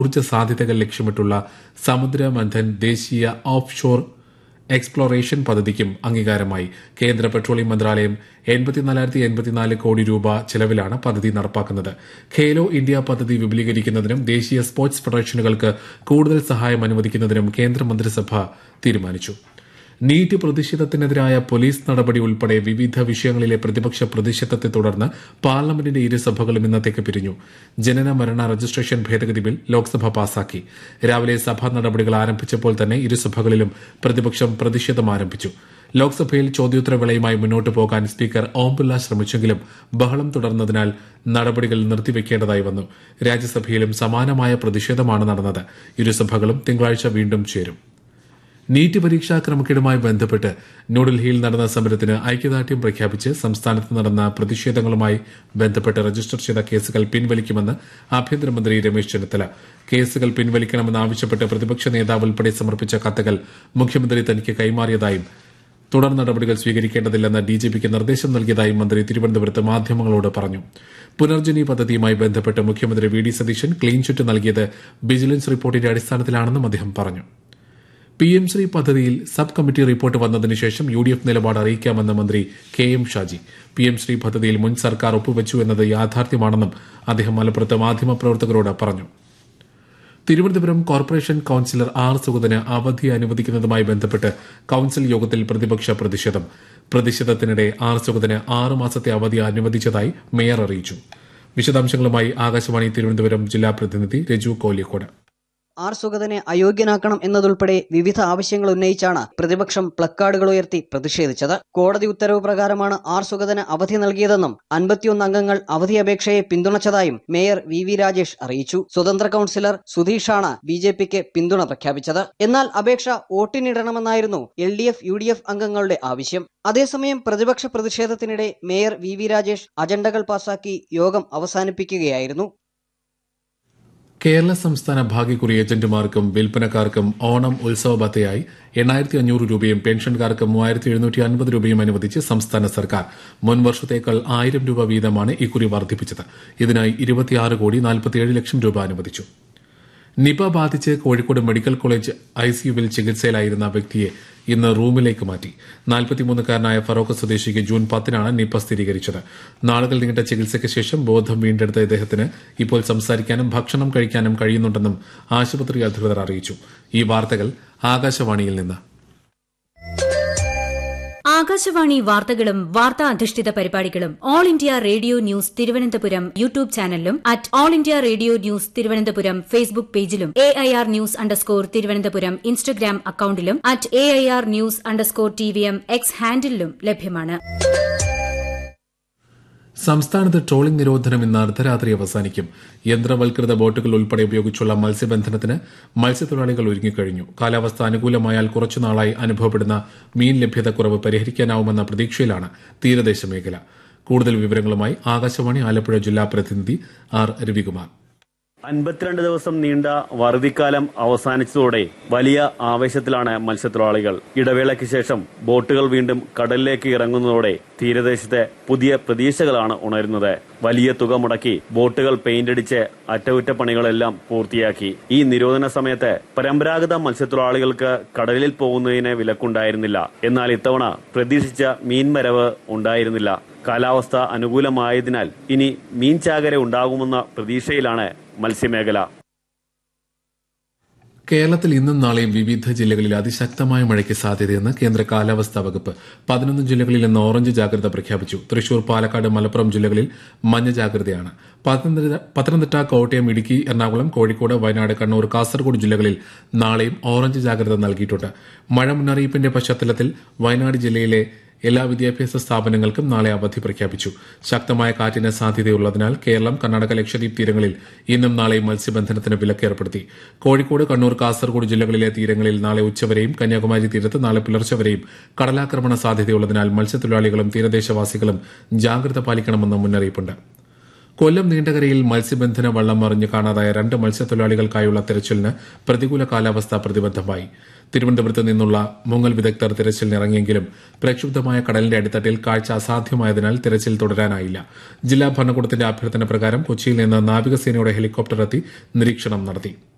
ഊർജ്ജ സാധ്യതകൾ ലക്ഷ്യമിട്ടുള്ള സമുദ്ര മന്ഥൻ ദേശീയ ഓഫ് ഷോർ എക്സ്പ്ലോറേഷൻ പദ്ധതിക്കും അംഗീകാരമായി കേന്ദ്ര പെട്രോളിയം മന്ത്രാലയം എൺപത്തിനാലായിരത്തി എൺപത്തിനാല് കോടി രൂപ ചെലവിലാണ് പദ്ധതി നടപ്പാക്കുന്നത് ഖേലോ ഇന്ത്യ പദ്ധതി വിപുലീകരിക്കുന്നതിനും ദേശീയ സ്പോർട്സ് ഫെഡറേഷനുകൾക്ക് കൂടുതൽ സഹായം അനുവദിക്കുന്നതിനും കേന്ദ്ര മന്ത്രിസഭ തീരുമാനിച്ചു നീറ്റ് പ്രതിഷേധത്തിനെതിരായ പോലീസ് നടപടി ഉൾപ്പെടെ വിവിധ വിഷയങ്ങളിലെ പ്രതിപക്ഷ പ്രതിഷേധത്തെ തുടർന്ന് പാർലമെന്റിന്റെ ഇരുസഭകളും ഇന്നത്തേക്ക് പിരിഞ്ഞു ജനന മരണ രജിസ്ട്രേഷൻ ഭേദഗതി ബിൽ ലോക്സഭ പാസാക്കി രാവിലെ സഭാ നടപടികൾ ആരംഭിച്ചപ്പോൾ തന്നെ ഇരുസഭകളിലും പ്രതിപക്ഷം പ്രതിഷേധം ആരംഭിച്ചു ലോക്സഭയിൽ ചോദ്യോത്തരവേളയുമായി മുന്നോട്ടു പോകാൻ സ്പീക്കർ ഓം ബിർള ശ്രമിച്ചെങ്കിലും ബഹളം തുടർന്നതിനാൽ നടപടികൾ നിർത്തിവെക്കേണ്ടതായി വന്നു രാജ്യസഭയിലും സമാനമായ പ്രതിഷേധമാണ് നടന്നത് ഇരുസഭകളും തിങ്കളാഴ്ച വീണ്ടും ചേരും നീറ്റ് പരീക്ഷാ ക്രമക്കേടുമായി ബന്ധപ്പെട്ട് ന്യൂഡൽഹിയിൽ നടന്ന സമരത്തിന് ഐക്യദാർഢ്യം പ്രഖ്യാപിച്ച് സംസ്ഥാനത്ത് നടന്ന പ്രതിഷേധങ്ങളുമായി ബന്ധപ്പെട്ട് രജിസ്റ്റർ ചെയ്ത കേസുകൾ പിൻവലിക്കുമെന്ന് ആഭ്യന്തരമന്ത്രി രമേശ് ചെന്നിത്തല കേസുകൾ പിൻവലിക്കണമെന്നാവശ്യപ്പെട്ട് പ്രതിപക്ഷ നേതാവ് ഉൾപ്പെടെ സമർപ്പിച്ച കത്തുകൾ മുഖ്യമന്ത്രി തനിക്ക് കൈമാറിയതായും തുടർ നടപടികൾ സ്വീകരിക്കേണ്ടതില്ലെന്ന് ഡിജിപിക്ക് നിർദ്ദേശം നൽകിയതായും മന്ത്രി തിരുവനന്തപുരത്ത് മാധ്യമങ്ങളോട് പറഞ്ഞു പുനർജനി പദ്ധതിയുമായി ബന്ധപ്പെട്ട് മുഖ്യമന്ത്രി V D Satheesan clean chit നൽകിയത് വിജിലൻസ് റിപ്പോർട്ടിന്റെ അടിസ്ഥാനത്തിലാണെന്നും അദ്ദേഹം പറഞ്ഞു പി എം ശ്രീ പദ്ധതിയിൽ സബ് കമ്മിറ്റി റിപ്പോർട്ട് വന്നതിന് ശേഷം യു ഡി എഫ് നിലപാട് അറിയിക്കാമെന്ന് മന്ത്രി K M Shaji P M Shri പദ്ധതിയിൽ മുൻ സർക്കാർ ഒപ്പുവച്ചു എന്നത് യാഥാർത്ഥ്യമാണെന്നും അദ്ദേഹം മലപ്പുറത്ത് മാധ്യമപ്രവർത്തകരോട് പറഞ്ഞു തിരുവനന്തപുരം കോർപ്പറേഷൻ കൌൺസിലർ ആർ സുഗതന് അവധി അനുവദിക്കുന്നതുമായി ബന്ധപ്പെട്ട് കൌൺസിൽ യോഗത്തിൽ പ്രതിപക്ഷ പ്രതിഷേധം പ്രതിഷേധത്തിനിടെ ആർ സുഗതന് ആറ് മാസത്തെ അവധി അനുവദിച്ചതായി മേയർ അറിയിച്ചു വിശദാംശങ്ങളുമായി ആകാശവാണി തിരുവനന്തപുരം ജില്ലാ പ്രതിനിധി രജു കോലിക്കോട് ആർ സുഗതനെ അയോഗ്യനാക്കണം എന്നതുൾപ്പെടെ വിവിധ ആവശ്യങ്ങൾ ഉന്നയിച്ചാണ് പ്രതിപക്ഷം പ്ലക്കാർഡുകൾ ഉയർത്തി പ്രതിഷേധിച്ചത് കോടതി ഉത്തരവ് പ്രകാരമാണ് ആർ സുഗതന് അവധി നൽകിയതെന്നും അൻപത്തിയൊന്ന് അംഗങ്ങൾ അവധി അപേക്ഷയെ പിന്തുണച്ചതായും മേയർ വി വി രാജേഷ് അറിയിച്ചു സ്വതന്ത്ര കൌൺസിലർ സുധീഷാണ് ബി ജെ പിക്ക് പിന്തുണ പ്രഖ്യാപിച്ചത് എന്നാൽ അപേക്ഷ വോട്ടിനിടണമെന്നായിരുന്നു L D F U D F അംഗങ്ങളുടെ ആവശ്യം അതേസമയം പ്രതിപക്ഷ പ്രതിഷേധത്തിനിടെ മേയർ വി വി രാജേഷ് അജണ്ടകൾ പാസാക്കി യോഗം അവസാനിപ്പിക്കുകയായിരുന്നു കേരള സംസ്ഥാന ഭാഗ്യക്കുറി ഏജന്റുമാർക്കും വിൽപ്പനക്കാർക്കും ഓണം ഉത്സവ ബത്തയായി എണ്ണായിരത്തി അഞ്ഞൂറ് രൂപയും പെൻഷൻകാർക്ക് മൂവായിരത്തി എഴുന്നൂറ്റി അൻപത് രൂപയും അനുവദിച്ച് സംസ്ഥാന സർക്കാർ മുൻ വർഷത്തേക്കാൾ ആയിരം രൂപ വീതമാണ് ഇക്കുറി വർദ്ധിപ്പിച്ചത് ഇതിനായി ഇരുപത്തിയാറ് കോടി നാൽപ്പത്തിയേഴ് ലക്ഷം രൂപ അനുവദിച്ചു നിപ ബാധിച്ച് കോഴിക്കോട് മെഡിക്കൽ കോളേജ് ഐസിയുവിൽ ചികിത്സയിലായിരുന്ന വ്യക്തിയെ ഇന്ന് റൂമിലേക്ക് മാറ്റി നാൽപ്പത്തിമൂന്നുകാരനായ ഫറോക്ക് സ്വദേശിക്ക് ജൂൺ പത്തിനാണ് നിപ സ്ഥിരീകരിച്ചത് നാളുകൾ നീണ്ട ചികിത്സയ്ക്ക് ശേഷം ബോധം വീണ്ടെടുത്ത ഇദ്ദേഹത്തിന് ഇപ്പോൾ സംസാരിക്കാനും ഭക്ഷണം കഴിക്കാനും കഴിയുന്നുണ്ടെന്നും ആശുപത്രി അധികൃതർ അറിയിച്ചു ഈ വാർത്തകൾ ആകാശവാണിയിൽ നിന്ന് ആകാശവാണി വാർത്തകളും വാർത്താ അധിഷ്ഠിത പരിപാടികളും all India radio news Thiruvananthapuram YouTube ചാനലിലും at all India radio news Thiruvananthapuram Facebook പേജിലും A I R news underscore Thiruvananthapuram Instagram അക്കൌണ്ടിലും at A I R news underscore T V M X ഹാൻഡിലും ലഭ്യമാണ് സംസ്ഥാനത്ത് ട്രോളിംഗ് നിരോധനം ഇന്ന് അർദ്ധരാത്രി അവസാനിക്കും യന്ത്രവൽകൃത ബോട്ടുകൾ ഉൾപ്പെടെ ഉപയോഗിച്ചുള്ള മത്സ്യബന്ധനത്തിന് മത്സ്യത്തൊഴിലാളികൾ ഒരുങ്ങിക്കഴിഞ്ഞു കാലാവസ്ഥ അനുകൂലമായാൽ കുറച്ചുനാളായി അനുഭവപ്പെടുന്ന മീൻ ലഭ്യതക്കുറവ് പരിഹരിക്കാനാവുമെന്ന പ്രതീക്ഷയിലാണ് തീരദേശ മേഖല കൂടുതൽ വിവരങ്ങളുമായി ആകാശവാണി ആലപ്പുഴ ജില്ലാ പ്രതിനിധി ആർ രവികുമാർ അൻപത്തിരണ്ട് ദിവസം നീണ്ട വറുതിക്കാലം അവസാനിച്ചതോടെ വലിയ ആവേശത്തിലാണ് മത്സ്യത്തൊഴിലാളികൾ ഇടവേളയ്ക്ക് ശേഷം ബോട്ടുകൾ വീണ്ടും കടലിലേക്ക് ഇറങ്ങുന്നതോടെ തീരദേശത്തെ പുതിയ പ്രതീക്ഷകളാണ് ഉണരുന്നത് വലിയ തുക മുടക്കി ബോട്ടുകൾ പെയിന്റ് അടിച്ച് അറ്റകുറ്റപ്പണികളെല്ലാം പൂർത്തിയാക്കി ഈ നിരോധന സമയത്ത് പരമ്പരാഗത മത്സ്യത്തൊഴിലാളികൾക്ക് കടലിൽ പോകുന്നതിന് വിലക്കുണ്ടായിരുന്നില്ല എന്നാൽ ഇത്തവണ പ്രതീക്ഷിച്ച മീൻവരവ് ഉണ്ടായിരുന്നില്ല കാലാവസ്ഥ അനുകൂലമായതിനാൽ ഇനി മീൻ ചാകര ഉണ്ടാകുമെന്ന പ്രതീക്ഷയിലാണ് മത്സ്യമേഖല കേരളത്തിൽ ഇന്നും നാളെയും വിവിധ ജില്ലകളിൽ അതിശക്തമായ മഴയ്ക്ക് സാധ്യതയെന്ന് കേന്ദ്ര കാലാവസ്ഥാ വകുപ്പ് പതിനൊന്ന് ജില്ലകളിൽ ഇന്ന് ഓറഞ്ച് ജാഗ്രത പ്രഖ്യാപിച്ചു തൃശൂർ പാലക്കാട് മലപ്പുറം ജില്ലകളിൽ മഞ്ഞ ജാഗ്രതയാണ് പത്തനംതിട്ട കോട്ടയം ഇടുക്കി എറണാകുളം കോഴിക്കോട് വയനാട് കണ്ണൂർ കാസർഗോഡ് ജില്ലകളിൽ നാളെയും ഓറഞ്ച് ജാഗ്രത നൽകിയിട്ടുണ്ട് മഴ മുന്നറിയിപ്പിന്റെ പശ്ചാത്തലത്തിൽ വയനാട് ജില്ലയിലെ എല്ലാ വിദ്യാഭ്യാസ സ്ഥാപനങ്ങൾക്കും നാളെ അവധി പ്രഖ്യാപിച്ചു ശക്തമായ കാറ്റിന് സാധ്യതയുള്ളതിനാൽ കേരളം കർണാടക ലക്ഷദ്വീപ് തീരങ്ങളിൽ ഇന്നും നാളെയും മത്സ്യബന്ധനത്തിന് വിലക്ക് ഏർപ്പെടുത്തി കോഴിക്കോട് കണ്ണൂർ കാസർഗോഡ് ജില്ലകളിലെ തീരങ്ങളിൽ നാളെ ഉച്ചവരെയും കന്യാകുമാരി തീരത്ത് നാളെ പുലർച്ചെ വരെയും കടലാക്രമണ സാധ്യതയുള്ളതിനാൽ മത്സ്യത്തൊഴിലാളികളും തീരദേശവാസികളും ജാഗ്രത പാലിക്കണമെന്ന് മുന്നറിയിപ്പുണ്ട് കൊല്ലം നീണ്ടകരയിൽ മത്സ്യബന്ധന വള്ളം മറിഞ്ഞ് കാണാതായ രണ്ട് മത്സ്യത്തൊഴിലാളികൾക്കായുള്ള തെരച്ചിലിന് പ്രതികൂല കാലാവസ്ഥ പ്രതിബദ്ധമായി തിരുവനന്തപുരത്ത് നിന്നുള്ള മുങ്ങൽ വിദഗ്ധർ തിരച്ചിലിനിറങ്ങിയെങ്കിലും പ്രക്ഷുബ്ധമായ കടലിന്റെ അടിത്തട്ടിൽ കാഴ്ച അസാധ്യമായതിനാൽ തിരച്ചിൽ തുടരാനായില്ല ജില്ലാ ഭരണകൂടത്തിന്റെ അഭ്യർത്ഥന പ്രകാരം കൊച്ചിയിൽ നിന്ന് നാവികസേനയുടെ ഹെലികോപ്റ്റർ എത്തി നിരീക്ഷണം നടത്തി